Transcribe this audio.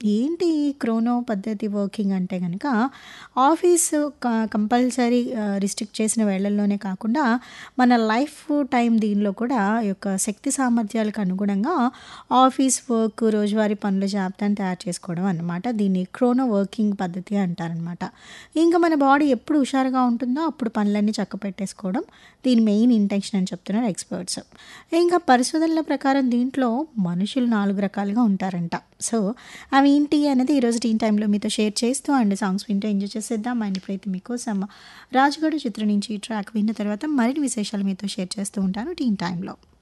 ఏంటి ఈ క్రోనో పద్ధతి వర్కింగ్ అంటే గనక ఆఫీసు క కంపల్సరీ ఆహ్, రిస్ట్రిక్ట్ చేసిన వేళల్లోనే కాకుండా మన లైఫ్ టైం దీనిలో కూడా ఈ యొక్క శక్తి సామర్థ్యాలకు అనుగుణంగా ఆఫీస్ వర్క్, రోజువారీ పనుల జాబితాను తయారు చేసుకోవడం అన్నమాట. దీన్ని క్రోనో వర్కింగ్ పద్ధతి అంటారనమాట. ఇంక మన బాడీ ఎప్పుడు హుషారుగా ఉంటుందో అప్పుడు పనులన్నీ చక్కపెట్టేసుకోవడం దీని మెయిన్ ఇంటెన్షన్ అని చెప్తున్నారు ఎక్స్‌పర్ట్స్. ఇంకా పరిశోధనల ప్రకారం దీంట్లో మనుషులు 4 రకాలుగా ఉంటారంట. సో, అవి ఏంటి అనేది ఈరోజు టీన్ టైమ్‌లో మీతో షేర్ చేస్తూ అండ్ సాంగ్స్ వింటూ ఎంజాయ్ చేసేద్దాం. అండ్ ఇప్పుడైతే మీకోసం 'రాజుగాడు' చిత్రం నుంచి ఈ ట్రాక్ విన్న తర్వాత మరిన్ని విశేషాలు మీతో షేర్ చేస్తూ ఉంటాను టీన్ టైమ్‌లో.